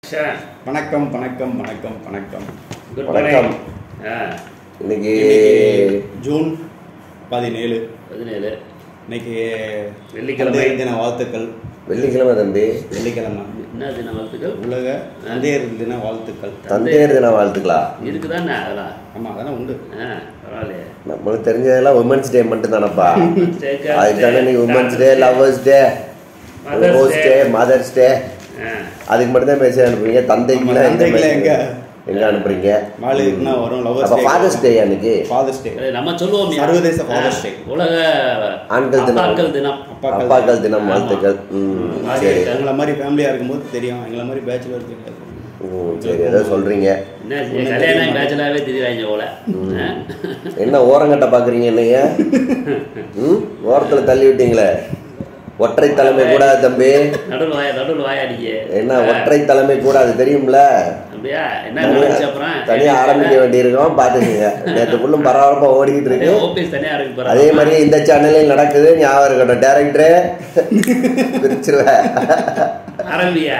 Sir வணக்கம் வணக்கம் வணக்கம் வணக்கம் குட் வணக்கம். மார்னிங் ஆ இன்னைக்கு இன்னைக்கு ஜூன் பதினேழு பதினேழு இன்னைக்கு வெள்ளிக்கிழமை. தந்தையர் தின வாழ்த்துக்கள் வெள்ளிக்கிழமை தம்பி வெள்ளிக்கிழமை என்ன தின வாழ்த்துக்கள் உலக தந்தையர் தின வாழ்த்துக்கள் தந்தையர் தின வாழ்த்துக்களா இருக்குதானே அதெல்லாம் ஆமா அதெல்லாம் உண்டு ஆ பரவாயில்லையே நம்மளுக்கு தெரிஞ்சதெல்லாம் உமன்ஸ் டே மட்டும் தானப்பா Take care. அதுக்கு தானே நீ women's day lovers day Mother's ஹோஸ் Day. டே மதர்ஸ் டே ஆ அதுக்கு மட்டும் தான் மெசேஜ் அனுப்புறீங்க தந்தைக்குலாம் ஆமா, தந்தைக்குலாம் எங்க? எங்க அனுப்புறீங்க நாலு இருக்குன்னா வரும் லவர்ஸ் அப்ப ஃபாதர்ஸ் டே அன்னைக்கு ஃபாதர்ஸ் டே சரி, நம்ம சொல்லுவோம் சர்வதேச Father's Day. உலக ஆண்கள் தினம். அப்பாக்கள் தினம் அப்பாக்கள் அப்பாக்கள் தினம் ஆமா. வாழ்த்துக்கள் ம் மாதிரி சரி இருக்கு. எங்களை மாதிரி ஃபேமிலியா இருக்கும்போது தெரியும் எங்களை மாதிரி பேச்சுலர் தெரியாது ம் சரி ஏதோ சொல்றீங்க என்ன செய்ய, கல்யாணம் பேச்சலாவே திரிவாங்க போல ஆ? என்ன ஓரங்கட்ட பாக்குறீங்க என்னைய ம் ஓரத்துல தள்ளி விட்டீங்களே ஒற்றை தலைமை கூடாது தம்பி நடுவில் வாய நடுவில் வாயாடிக்க என்ன ஒற்றை தலைமை கூடாது தெரியும்ல அப்படியா என்ன நடந்துச்சு அப்புறம் தனியா ஆரம்பிக்க வேண்டியிருக்கோம் பாத்துக்கோங்க நேற்று ஃபுல்லும் பரபரப்பா ஓடிக்கிட்டு இருக்கு ஓபிஎஸ் தனியா இருக்கு அதே மாதிரி இந்த சேனல்லையும் நடக்குது ஞாபகம் இருக்கட்டும் டேரக்டரே பிரிச்சிருவேன் ஆரம்பியா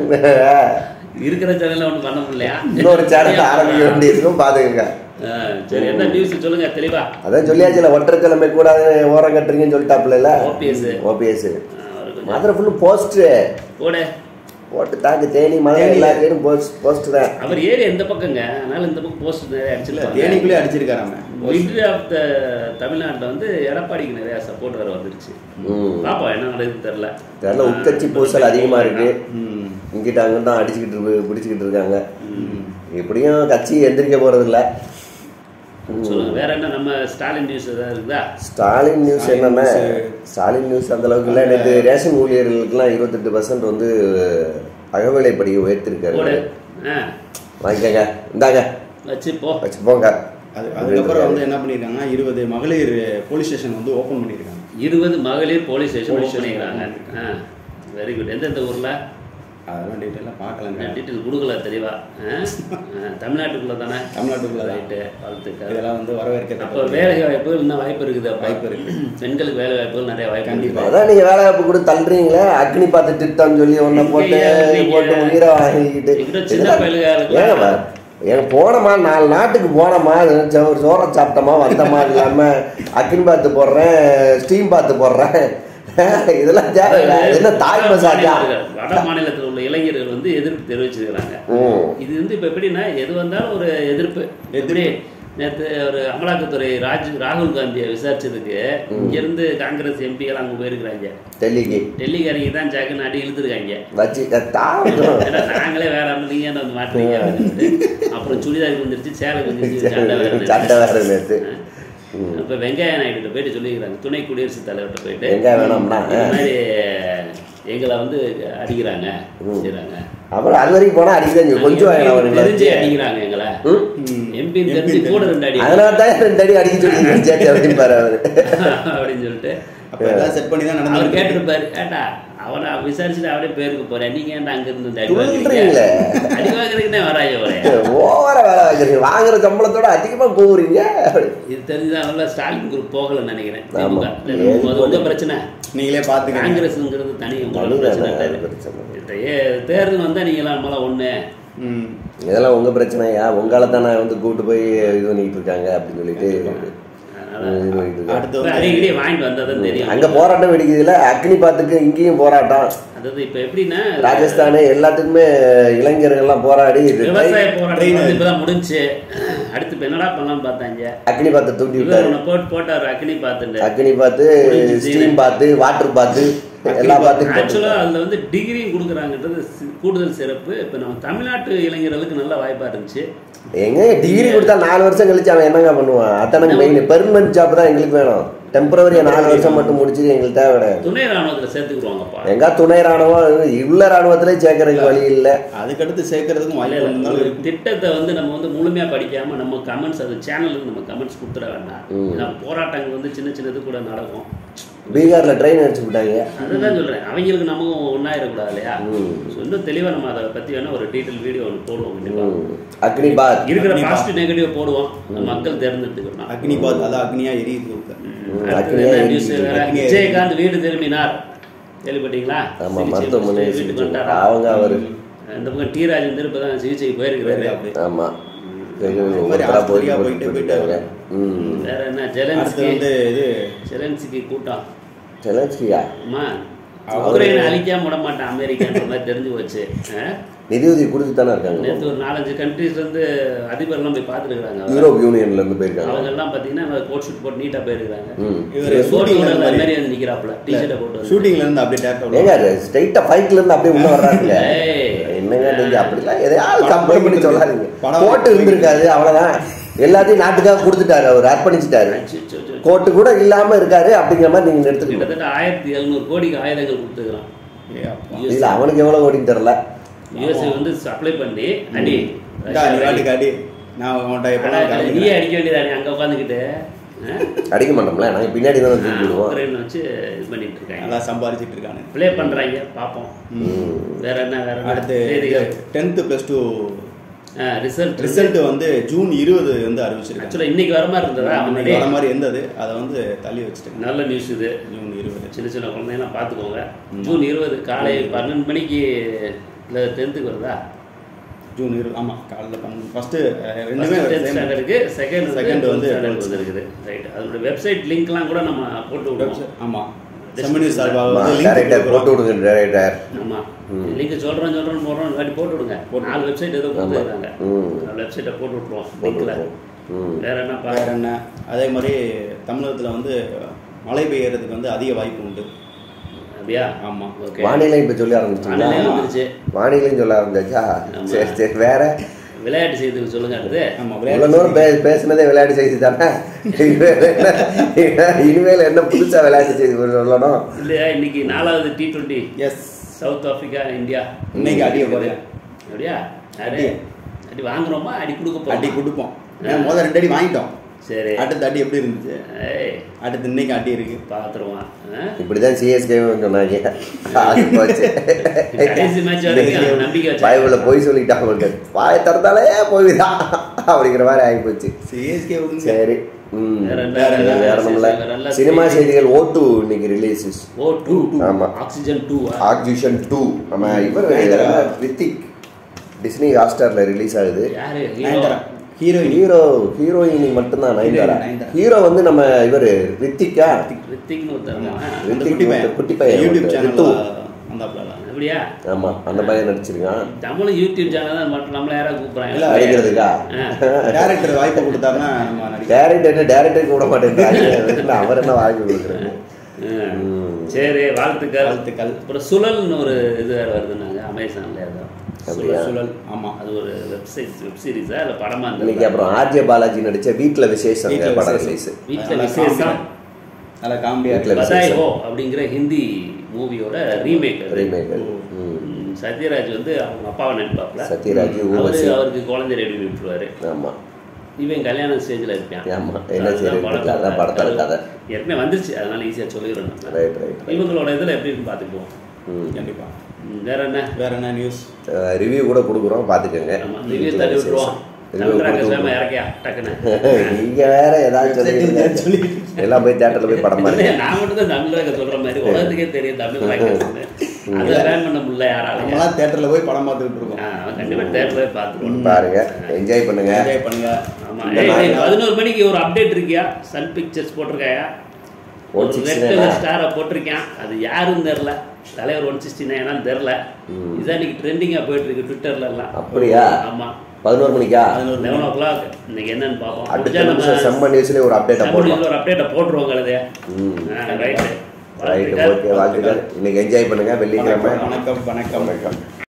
இருக்கிற சேனல்ல ஒன்றும் பண்ண முடியலையா இன்னொரு சேனல் ஆரம்பிக்க வேண்டியிருக்கும் பாத்துக்கோங்க ஆ, சரி என்ன நியூஸ் சொல்லுங்க தெளிவா அதான் சொல்லியாச்சுல ஒற்றை தலைமை கூடாது ஓரம் கட்டுறீங்கன்னு சொல்லிட்டாப்புல ஓபிஎஸ் ஓபிஎஸ் அவர் கொஞ்சம் மதுரை ஃபுல்லும் போஸ்டர் போட போட்டு தாக்கு தேனி மதுரை எல்லாத்தையும் போஸ்ட் போஸ்ட் தான் அவர் ஏரி எந்த பக்கங்க அதனால இந்த பக்கம் போஸ்ட் நிறைய இல்ல அடிச்சிருக்காங்க தேனிக்குள்ளே அடிச்சிருக்காராம மிட்ரி ஆஃப் த தமிழ்நாட்டில் வந்து எடப்பாடிக்கு நிறைய சப்போர்ட் வேற வந்துருச்சு ம் பாப்போம் என்ன நடக்குதுன்னு தெரியல தெரியல உட்கட்சி பூசல் அதிகமா இருக்கு ம் இங்கிட்ட அங்கிட்ட தான் அடிச்சுக்கிட்டு இருக்கு பிடிச்சிக்கிட்டு இருக்காங்க எப்படியும் கட்சி எந்திரிக்க போறது இல்ல ம். சொல்லுங்க வேற என்ன நம்ம ஸ்டாலின் நியூஸ் ஏதாவது இருக்குதா ஸ்டாலின் நியூஸ் ஸ்டாலின் என்னன்னா news. ஸ்டாலின் நியூஸ் அந்த அளவுக்கு இல்லை நேற்று ரேஷன் ஊழியர்களுக்கெல்லாம் இருபத்தெட்டு பர்சன்ட் வந்து அகவிலைப்படி போடு உயர்த்திருக்காரு ஆ வாங்கிக்கங்க இந்தாங்க வச்சு போ வச்சு போங்க அது அதுக்கப்புறம் வந்து என்ன பண்ணியிருக்காங்கன்னா இருபது மகளிர் போலீஸ் ஸ்டேஷன் வந்து ஓப்பன் பண்ணியிருக்காங்க இருபது மகளிர் police station Police open station பண்ணிக்கிறாங்க ஆ வெரி குட் எந்தெந்த ஊர்ல அதெல்லாம் டீட்டெயிலாக பார்க்கலங்க டீட்டெயில் கொடுக்கல தெளிவா ஆ? ஆ, தமிழ்நாட்டுக்குள்ள தானே தமிழ்நாட்டுக்குள்ள தான். ரைட்டு வாழ்த்துக்கள் இதெல்லாம் வந்து அப்போ வரவேற்க வேலை வாய்ப்புகள் இன்னும் வாய்ப்பு இருக்குது அப்ப. வாய்ப்பு இருக்கு. பெண்களுக்கு வேலை வாய்ப்புகள் நிறைய வாய்ப்பு கண்டிப்பா. இருக்குது. அதான் நீங்க வேலை வாய்ப்பு கூட தள்ளுறீங்களே அக்னி பார்த்து திட்டம்னு சொல்லி ஒன்ன போட்டு நீங்க- போட்டு உயிரை வாங்கிக்கிட்டு எங்கிட்ட சின்ன இதெல்லாம் பயலுகளுக்கு- ஏங்க பா, ஏங்க போனோமா நாலு நாட்டுக்கு போனோமா ச- ஒரு சோற சாப்பிட்டோமா வந்தோமா இல்லாம அக்னி பார்த்து போடுறேன் ஸ்டீம் பார்த்து போடுறேன் இதெல்லாம் தேவை என்ன தாய் வட மசாஜா மாநிலங்கள், வட மாநிலத்தில் உள்ள இளைஞர்கள் வந்து எதிர்ப்பு தெரிவிச்சிருக்கிறாங்க ம் இது வந்து இப்போ எப்படின்னா எது வந்தாலும் ஒரு எதிர்ப்பு எப்படி நேற்று ஒரு அமலாக்கத்துறை ராஜ் ராகுல் காந்தியை விசாரிச்சதுக்கு இங்கிருந்து காங்கிரஸ் எம்பிகள் அங்கே போயிருக்கிறாங்க டெல்லிக்கு டெல்லிக்காரங்க தான் ஜாக்குன்னு அடி இழுத்துருக்காங்க வச்சு தாவட்டும் ஏன்னா நாங்களே வேற ஆளு, நீங்க என்ன வந்து மாட்டுறீங்க அப்படின்னு சொல்லிட்டு. அப்புறம் சுடிதார் வந்துருச்சு சேலை வந்துருச்சு சண்டை வேற சட்டை வேற நேற்று அப்போ வெங்கையா நாயுடு போயிட்டு சொல்லிக்கிறாங்க துணை குடியரசுத் தலைவர்கிட்ட போயிட்டு எங்க வேணாம்னா இந்த மாதிரி எங்களை வந்து அடிக்கிறாங்க செய்றாங்க அப்புறம் அது வரைக்கும் போனா அடிக்கதான் கொஞ்சம் வாங்கலாம் தெரிஞ்சு அவனுங்களை அடிக்கிறாங்க எங்களை ம்? எம்பி தெரிஞ்சு கூட ரெண்டு அடி அதனால தான் ரெண்டு அடி அடிக்க சொல்லி சேச்சி அப்படின்னு பாரு அவரு அப்படின்னு சொல்லிட்டு அப்போ எல்லாம் செட் பண்ணி தான் அவர் நடந்து கேட்டிருப்பாரு ஏட்டா அவனை விசாரிச்சுட்டு அவரே பேருக்கு போறேன் நீங்க ஏன்டா அங்க இருந்து இந்த அடி வாங்குறீங்க துள்ளுறீங்களே. அடி வாங்குறதுக்குன்னே வராய ஒரே ஓவரா வேலை வாங்குறீங்க வாங்குற சம்பளத்தோட அதிகமா போறீங்க இது தெரிஞ்சுதான் நல்லா ஸ்டாலின் குரூப் போகலன்னு நினைக்கிறேன் ஆமா. திமுக. இல்ல, அது உங்க பிரச்சனை நீங்களே பார்த்துக்கங்க காங்கிரஸ்ங்கிறது தனி உங்களோட தனி பிரச்சனை தானே, கிடையாது. அது பிரச்சனை. இந்த ஏ- தேர்தல் வந்தா நீங்க எல்லாம் நம்மளாம் ஒண்ணு ம் இதெல்லாம் உங்க பிரச்சனையா உங்களால தானே வந்து கூட்டு போய் இது பண்ணிட்டு இருக்காங்க அப்படின்னு சொல்லிட்டு அதனால இது பண்ணிட்டு இருக்காங்க. அடுத்து இப்ப வந்து அடிக்கடி வாங்கிட்டு வந்ததும் தெரியும் அங்க போராட்டம் வெடிக்குதுல அக்னி பாத்துக்கு இங்கேயும் போராட்டம் அதாவது இப்ப எப்படின்னா ராஜஸ்தானு எல்லாத்துக்குமே இளைஞர்கள்லாம் போராடி இது விவசாய train- போராட்டம் வந்து இப்பதான் முடிஞ்சு அடுத்து இப்ப என்னடா பண்ணலாம்னு பார்த்தாங்க அக்னி பாத்து தூண்டி இவர் விட்டாரு ஒண்ணு போட்டு போட்டாரு அக்னி பார்த்துட்டு அக்னி பாத்து முடிஞ்சு ஸ்டீம் பாத்து வாட்டர் பாத்து எல்லா பாத்து ஆக்சுவலா அதுல வந்து டிகிரியும் கொடுக்குறாங்கன்றது சி- கூடுதல் சிறப்பு இப்ப நம்ம தமிழ்நாட்டு இளைஞர்களுக்கு நல்ல வாய்ப்பா இருந்துச்சு எங்க டிகிரி கொடுத்தா நாலு வருஷம் கழிச்சு அவன் என்னங்க பண்ணுவான் அத்தனை மெயின் பெர்மனன்ட் ஜாப் தான் எங்களுக்கு வேணும் டெம்பரவரியா நாலு வருஷம் மட்டும் முடிச்சுட்டு எங்களுக்கு தேவை கிடையாது துணை ராணுவத்துல சேர்த்துக்குருவாங்கப்பா எங்க துணை ராணுவம் உள்ள ராணுவத்திலே சேர்க்கறதுக்கு வழி இல்ல அதுக்கடுத்து சேர்க்கறதுக்கும் இல்ல, வாய்ப்பு இல்ல, இருந்தாலும் ஒரு இருக்கும் திட்டத்தை வந்து நம்ம வந்து முழுமையா படிக்காம நம்ம கமெண்ட்ஸ் அது சேனலுக்கு நம்ம கமெண்ட்ஸ் கொடுத்துட வேண்டாம் ஏன்னா போராட்டங்கள் வந்து சின்ன சின்னது கூட நடக்கும் பீகார்ல ட்ரெயின் அடிச்சு விட்டாங்க அதுதான் சொல்றேன் அவங்களுக்கு நமக்கும் ஒன்னாயிடக்கூடாது இல்லையா ம். So, இன்னும் தெளிவா நம்ம அதை பத்தி வேணா ஒரு டீட்டெயில் வீடியோ ஒன்று போடுவோம் கண்டிப்பா ம். அக்னி பாத் இருக்கிற அக்னி பாசிட்டிவ் நெகட்டிவ் போடுவோம் மக்கள் தேர்ந்தெடுத்துக்கணும் அக்னி பாத் அதான் அக்னியா எரியுது இப்ப. அடுத்தது அக்னியா என்ன எரியுது. நியூஸ் வேற அக்னியா விஜயகாந்த் வீடு திரும்பினார் கேள்விப்பட்டீங்களா ஆமா சிகிச்சை மருத்துவமனை முடிச்சுட்டு வீட்டுக்கு சிகிச்சை. வந்துட்டாரா? அவங்க அவரு ஆ, இந்த பக்கம் டி ராஜேந்தர் இப்போ தான் சிகிச்சைக்கு போயிருக்கிறாரு அப்படி ஆமா இந்த மாதிரி ஒருத்தரா போய் ஆஸ்திரேலியா போயிட்டு போயிட்டு போயிட்டாங்க ம் வேற என்ன அடுத்து ஜெலன்ஸ்கி வந்து இது ஜெலன்ஸ்கி கூட்டம் செலன்ஸ்கியா அம்மா அவரு- உக்ரைனை அழிக்காம விட மாட்டான் அமெரிக்கான்ற மாதிரி தெரிஞ்சு போச்சு ஆ? நிதியுதவி கொடுத்து தானே இருக்காங்க நேற்று ஒரு நாலஞ்சு கண்ட்ரீஸ்ல இருந்து அதிபர்லாம் போய் பார்த்துருக்காங்க யூரோப் யூனியன்ல இருந்து போயிருக்காங்க அவங்க எல்லாம் பார்த்தீங்கன்னா கோட் ஷூட் போட்டு நீட்டாக போயிருக்காங்க ம் இவர் கோட் ஷூட்டிங்ல அந்த இருந்து மாதிரி வந்து நிற்கிறாப்புல டிஷர்ட்டை போட்டு வந்து. ஷூட்டிங்ல இருந்து அப்படியே டேரக்டா ஏங்க ஸ்ட்ரைட்டா ஃபைட்ல இருந்து அப்படியே உள்ள வர்றாங்க ஏய். என்னங்க நீங்க அப்படிலாம் எதையாவது படம் கம்பேர் பண்ணி போயிட்டு சொல்லாதீங்க இருக்கு. படம் கோட்டு இருந்திருக்காரு அவ்வளவுதான் எல்லாத்தையும் நாட்டுக்காக கொடுத்துட்டாரு அவர் அர்ப்பணிச்சிட்டாரு அச்சோ, அச்சோ, அச்சோ. கோட்டு கூட இல்லாம இருக்காரு அப்படிங்கிற மாதிரி நீங்க எடுத்துக்கணும் கிட்டத்தட்ட ஆயிரத்தி எழுநூறு கோடிக்கு ஆயுதங்கள் கொடுத்துக்கிறான் ஏ அப்பா. இல்ல அவனுக்கு எவ்வளவு ஓடின்னு தெரியல யூஎஸ்ஏ வந்து சப்ளை பண்ணி அடி இந்தா, நீ வாட்டுக்கு அடி நான் உன்கிட்ட எப்ப ஆனா, நீயே அடிக்க வேண்டியதானே அங்க உட்காந்துக்கிட்டு அடிக்க மாட்டோம்ல நாங்க பின்னாடி தான் தூக்கி விடுவோம் உக்ரைன் வச்சு இது பண்ணிட்டு இருக்காங்க நல்லா சம்பாதிச்சிட்டு இருக்கானு ப்ளே பண்றாங்க பார்ப்போம் ம். வேற என்ன வேற என்ன அடுத்து செய்திகள் tenth plus two result result வந்து ஜூன் இருபது வந்து அறிவிச்சிருக்காங்க ஆக்சுவலாக இன்னைக்கு வர மாதிரி இருந்ததா இன்னைக்கு முன்னாடி வர மாதிரி இருந்தது அதை வந்து தள்ளி வச்சுட்டாங்க நல்ல நியூஸ் இது ஜூன் இருபது சின்ன சின்ன குழந்தைங்கலாம் பார்த்துக்கோங்க ஜூன் இருபது காலை பன்னெண்டு மணிக்கு இல்லை டென்த்துக்கு வருதா ஜூன் இருபது ஆமா காலைல பன்னெண்டு ஃபர்ஸ்ட் ரெண்டுமே டென்த் same. ஸ்டாண்டர்டுக்கு செகண்ட் Second செகண்ட் வந்து வந்து ஸ்டாண்டர்ட் வந்துருக்குது ரைட் அதோட வெப்சைட் லிங்க்லாம் கூட நம்ம போட்டு விடுவோம் Website- ஆமா செமினி சார்பாக வந்து link டேரக்டர் போட்டு கொடுக்குறோம். விடுங்க டேரக்டர் ஆமா லிங்க் சொல்றோம் சொல்றோம் போடுறோம் வாட்டி போட்டு விடுங்க நாலு வெப்சைட் ஏதோ கொடுத்துருக்காங்க ம். நாலு வெப்சைட்டை போட்டு விட்ருவோம் போட்டு லிங்க்ல விடுவோம். ம். வேற என்ன வேற பாருங்க என்ன அதே மாதிரி தமிழகத்துல வந்து மழை பெய்யறதுக்கு வந்து அதிக வாய்ப்பு உண்டு அப்படியா ஆமா ஓகே வானிலை இப்ப சொல்லி ஆரம்பிச்சிங்களா வானிலை வந்துருச்சு வானிலையும் சொல்ல ஆரம்பிச்சாச்சா ஆமா. சரி சரி வேற விளையாட்டு செய்திகள் சொல்லுங்க அடுத்து ஆமா இவ்வளவு நேரம் விளையாட்டு பே- பேசுனதே விளையாட்டு செய்தி தானே இனிமேல் என்ன- இனிமேல் என்ன புதுசா விளையாட்டு செய்தி சொல்லணும் இல்லையா இன்னைக்கு நாலாவது டி டுவெண்ட்டி எஸ் சவுத் ஆப்பிரிக்கா இந்தியா இன்னைக்கு அடிய போறேன் அப்படியா அடி அடி. அடி வாங்குறோமா அடி கொடுக்க அடி போறோமா கொடுப்போம் ஏன் முதல் ரெண்டு அடி வாங்கிட்டோம் சரி அடுத்த அடி எப்படி இருந்துச்சு ஏய் அடுத்து இன்னைக்கு அடி இருக்கு பார்த்துருவான் இப்படிதான் சிஎஸ்கே சொன்னாங்க ஆகி போச்சு கடைசி மேட்ச் வரைக்கும் நம்பிக்கை வச்சா பைபிள்ல போய் சொல்லிட்டான் அவங்களுக்கு வாயை திறந்தாலே போய்தான் அப்படிங்கிற மாதிரி ஆகி போச்சு சிஎஸ்கே விடுங்க சரி ம். வேற என்ன? வேற என்ன? வேற வேற ஒண்ணுமில்ல. நல்ல சினிமா செய்தி. செய்திகள் ஓ டூ இன்னைக்கு ரிலீஸஸ் ஓ டூ ஆமா. ஆக்சிஜன் டூ ஆக்ஜிஷன் டூ நம்ம இவர் நயன்தாரா. ரித்திக் டிஸ்னி ஹாட்ஸ்டார்ல ரிலீஸ் ஆகுது யாரு hero Nayanthara heroine hero heroine மட்டும்தான் நயன்தாரா Heroine நயன்தாரா. ஹீரோ வந்து நம்ம இவர் ரித்திக்கா ரித்திக்னு ஒருத்தர் அந்த ரித்திக் குட்டி பையன் வந்து குட்டி பையன் யூடியூப் வந்து சேனல்ல ரித்து. வந்தாப்ல அப்படியா ஆமா அந்த பையன் நடிச்சிருக்கான் தமிழும் யூடியூப் சேனல் தான் மட்டும் நம்மள யாராவது இல்ல, கூப்பிடுறாங்க நடிக்கிறதுக்கா டேரக்டர் வாய்ப்பு கொடுத்தாருன்னா நம்ம நடிக்கலாம் டேரக்டர் டேரக்டர் கூட மாட்டேங்கிறாங்க அவர் என்ன வாங்கி கொடுக்குறாரு ம். சரி வாழ்த்துக்கள் வாழ்த்துக்கள். அப்புறம் சுழல்னு ஒரு இது வேற வருதுன்னாங்க அமேசான்ல ஏதோ அப்படியா? சுழல் சுழல் ஆமா அது ஒரு வெப்சைட் வெப் சீரிஸா இல்ல படமா இன்னைக்கு அப்புறம் ஆர்ஜே பாலாஜி நடிச்ச வீட்ல விசேஷம் வீட்ல படம் விசேஷம். ரிலீஸ் வீட்ல நல்லா விசேஷம் காமெடியா- நல்லா காமெடியா வீட்ல இருக்கு பதாய் ஹோ அப்படிங்கிற ஹிந்தி மூவியோட ரீமேக் ரீமேக் சத்யராஜ் வந்து அவங்க அப்பாவை நடிப்பாப்ல சத்யராஜ் அவரு ஊர்வசி அவருக்கு குழந்தை ரெடி பண்ணி விட்டுருவாரு ஆமா இவன் கல்யாண ஸ்டேஜ்ல இருப்பான் ஆமா என்ன அதுதான் செய்யறது படத்தோட அதான் படத்தோட கதை ஏற்கனவே வந்துருச்சு அதனால ஈஸியா சொல்லிடுறேன் நான். ரைட் ரைட் இவங்களோட இதுல எப்படி இருக்குன்னு பாத்துக்குவோம் கண்டிப்பா ம், வேற என்ன வேற என்ன நியூஸ் ரிவ்யூ கூட கொடுக்குறோம் பாத்துக்கோங்க ஆமா ரிவ்யூ தள்ளி விட்டுருவோம் Review சந்திரா கொடுத்து கசாம விட்டுருவோம். இறக்கியா டக்குன்னு நீங்க வேற ஏதாவது சொல்லிடுங்க எல்லாம் போய் தேட்டர்ல போய் படம் பாருங்க இல்லையே, நான் மட்டும் தான் தமிழக சொல்ற மாதிரி உலகத்துக்கே தெரியும் தமிழ் ராக்கர்ஸ்னு. அதை பேன் பண்ண முடியல யாராலையும் நம்மளாம் தேட்டர்ல போய் படம் பார்த்துக்கிட்டு இருக்கோம் ஆ, அவன் கண்டிப்பா தேட்டர்ல பார்த்துருவோம் பாருங்க என்ஜாய் பண்ணுங்க என்ஜாய் பண்ணுங்க ஆமா இந்த ஏய், நாலு ஏய், நாள் பதினோரு மணிக்கு ஒரு அப்டேட் இருக்கியா சன் பிக்சர்ஸ் போட்டிருக்காயா One ஒரு sixty ரெட் nine-ஆ? கலர் ஸ்டாரை போட்டிருக்கேன் அது யாருன்னு தெரில தலைவர் ஒன் சிக்ஸ்டி நைனான்னு தெரில இதுதான் இன்னைக்கு ட்ரெண்டிங்கா போயிட்டு இருக்கு ட்விட்டர்ல எல்லாம் அப்படியா? ஆமா பதினோரு மணிக்கா லெவன் ஓ கிளாக் இன்னைக்கு என்னன்னு பார்ப்போம் அடுத்த முடிஞ்சா நம்ம நிமிஷம் செம்ம நியூஸ்லயே ஒரு அப்டேட்டை போடலாம் தமிழ்ல ஒரு அப்டேட்டை போட்டுருவோம் கழுதே ம் ரைட்டு ரைட் ஓகே வாழ்த்துக்கள் இன்னைக்கு என்ஜாய் பண்ணுங்க வெள்ளிக்கிழமை வணக்கம் வணக்கம் வணக்கம்